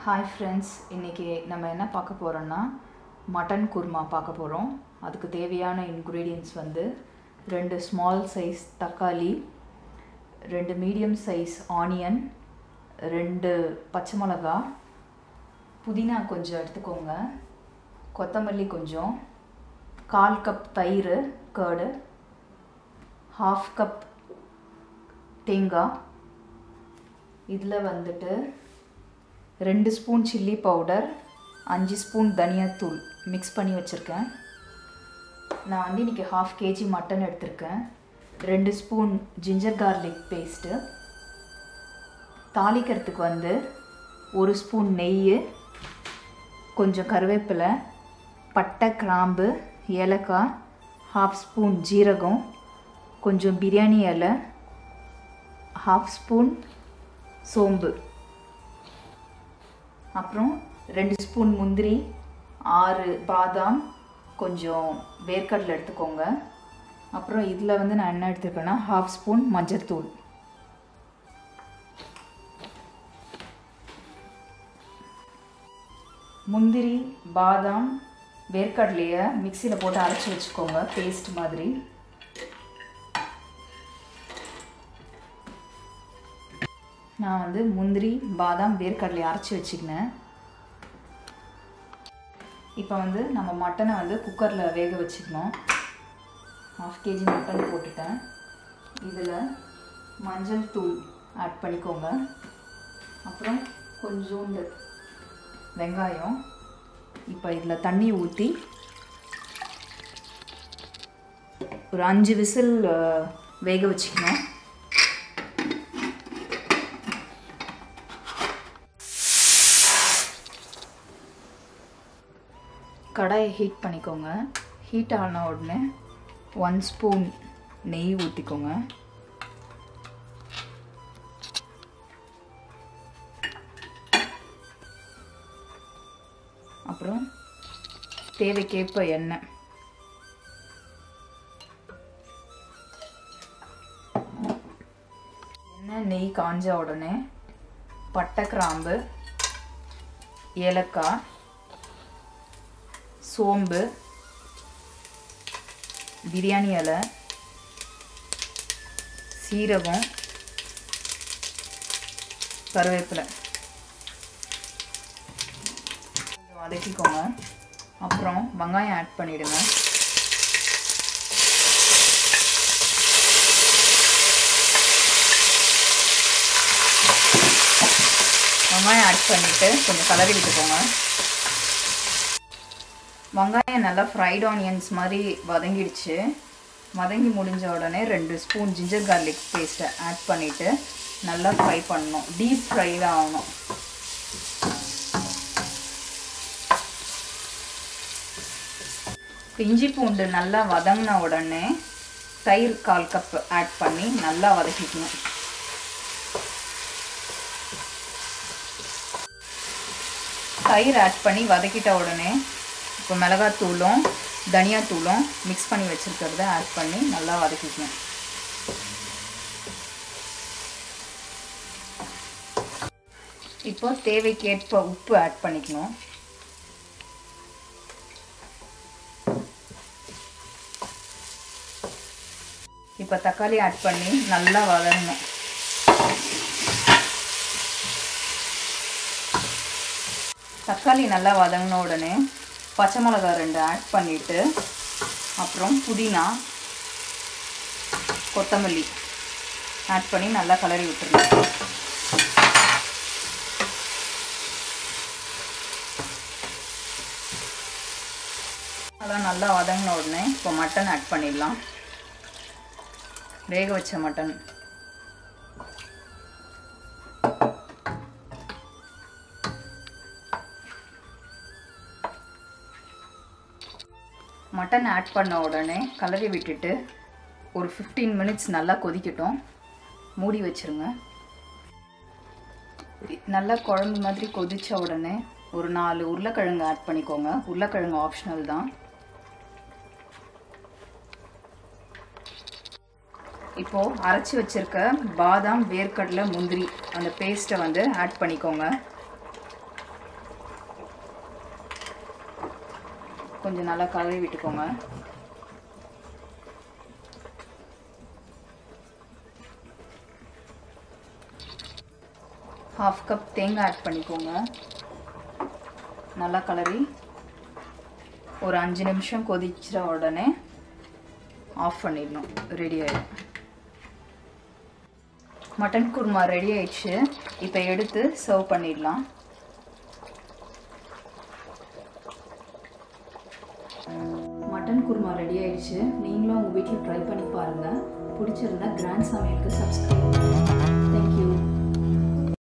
hi friends இன்றைக்கி நம்ம என்ன பார்க்க போகிறோன்னா மட்டன் குருமா பார்க்க போகிறோம் அதுக்கு தேவையான இன்க்ரீடியன்ட்ஸ் வந்து ரெண்டு ஸ்மால் சைஸ் தக்காளி ரெண்டு மீடியம் சைஸ் ஆனியன் ரெண்டு பச்சை மிளகா புதினா கொஞ்சம் எடுத்துக்கோங்க கொத்தமல்லி கொஞ்சம் கால் கப் தயிர் கேர்டு ஹாஃப் கப் தேங்காய் இதில் வந்துட்டு ரெண்டு ஸ்பூன் சில்லி பவுடர் அஞ்சு ஸ்பூன் தனியாத்தூள் மிக்ஸ் பண்ணி வச்சுருக்கேன் நான் வந்து இன்றைக்கி ஹாஃப் கேஜி மட்டன் எடுத்திருக்கேன் ரெண்டு ஸ்பூன் ஜிஞ்சர் கார்லிக் பேஸ்ட்டு தாளிக்கிறதுக்கு வந்து ஒரு ஸ்பூன் நெய் கொஞ்சம் கருவேப்பிலை பட்டை கிராம்பு ஏலக்காய் ஹாஃப் ஸ்பூன் ஜீரகம் கொஞ்சம் பிரியாணி இலை ஹாஃப் ஸ்பூன் சோம்பு அப்புறம் ரெண்டு ஸ்பூன் முந்திரி ஆறு பாதாம் கொஞ்சம் வேர்க்கடலை எடுத்துக்கோங்க அப்புறம் இதில் வந்து நான் என்ன எடுத்துருக்கேன்னா ஹாஃப் ஸ்பூன் மஞ்சள்தூள் முந்திரி பாதாம் வேர்க்கடலையை மிக்சியில் போட்டு அரைச்சி வச்சுக்கோங்க பேஸ்ட் மாதிரி நான் வந்து முந்திரி பாதாம் வேர்க்கடலை அரைச்சி வச்சுக்கினேன் இப்போ வந்து நம்ம மட்டனை வந்து குக்கரில் வேக வச்சுக்கணும் ஹாஃப் கேஜி மட்டன் போட்டுட்டேன் இதில் மஞ்சள் தூள் ஆட் பண்ணிக்கோங்க அப்புறம் கொஞ்சோண்டு வெங்காயம் இப்போ இதில் தண்ணி ஊற்றி ஒரு அஞ்சு விசில் வேக வச்சுக்கணும் கடாயை ஹீட் பண்ணிக்கோங்க ஹீட் ஆன உடனே ஒன் ஸ்பூன் நெய் ஊற்றிக்கோங்க அப்புறம் தேவைக்கேற்ப எண்ணெய் எண்ணெய் நெய் காஞ்ச உடனே பட்டை கிராம்பு ஏலக்காய் சோம்பு பிரியாணி இலை சீரகம் கருவேப்பிலை கொஞ்சம் வதக்கிக்கோங்க அப்புறம் வெங்காயம் ஆட் பண்ணிவிடுங்க வெங்காயம் ஆட் பண்ணிவிட்டு கொஞ்சம் கலரி விட்டுக்கோங்க வெங்காயம் நல்லா ஃப்ரைட் ஆனியன்ஸ் மாதிரி வதங்கிடுச்சு வதங்கி முடிஞ்ச உடனே ரெண்டு ஸ்பூன் ஜிஞ்சர் கார்லிக் பேஸ்ட்டை ஆட் பண்ணிவிட்டு நல்லா ஃப்ரை பண்ணணும் டீப் ஃப்ரை தான் ஆகணும் இஞ்சி பூண்டு நல்லா வதங்கின உடனே தயிர் கால் கப் ஆட் பண்ணி நல்லா வதக்கிக்கணும் தயிர் ஆட் பண்ணி வதக்கிட்ட உடனே இப்போ மிளகாத்தூளும் தனியாத்தூளும் மிக்ஸ் பண்ணி வச்சுருக்கிறத ஆட் பண்ணி நல்லா வதக்கிக்கணும் இப்போ தேவைக்கேற்ப உப்பு ஆட் பண்ணிக்கணும் இப்போ தக்காளி ஆட் பண்ணி நல்லா வதங்கணும் தக்காளி நல்லா வதங்கின உடனே பச்சை மிளகா ரெண்டு ஆட் பண்ணிவிட்டு அப்புறம் புதினா கொத்தமல்லி ஆட் பண்ணி நல்லா கலரி விட்டுருங்க அதெல்லாம் நல்லா வதங்கின உடனே இப்போ மட்டன் ஆட் பண்ணிடலாம் வேக வச்ச மட்டன் மட்டன் ஆட் பண்ண உடனே கலரி விட்டுட்டு ஒரு ஃபிஃப்டீன் மினிட்ஸ் நல்லா கொதிக்கட்டும் மூடி வச்சுருங்க நல்லா குழம்பு மாதிரி கொதித்த உடனே ஒரு நாலு உருளைக்கிழங்கு ஆட் பண்ணிக்கோங்க உருளைக்கிழங்கு ஆப்ஷனல் தான் இப்போது அரைச்சி வச்சுருக்க பாதாம் வேர்க்கடலை முந்திரி அந்த பேஸ்ட்டை வந்து ஆட் பண்ணிக்கோங்க கொஞ்சம் நல்லா கலரி விட்டுக்கோங்க ஹாஃப் கப் தேங்காய் ஆட் பண்ணிக்கோங்க நல்லா கலரி ஒரு அஞ்சு நிமிஷம் கொதிச்சிட உடனே ஆஃப் பண்ணிடணும் ரெடி ஆகிடும் மட்டன் குருமா ரெடி ஆயிடுச்சு இப்போ எடுத்து சர்வ் பண்ணிடலாம் மட்டன் குருமா ரெடி ஆயிடுச்சு நீங்களும் உங்கள் வீட்டில் ட்ரை பண்ணி பாருங்கள் பிடிச்சிருந்தா கிராண்ட் சமையலுக்கு சப்ஸ்கிரைப்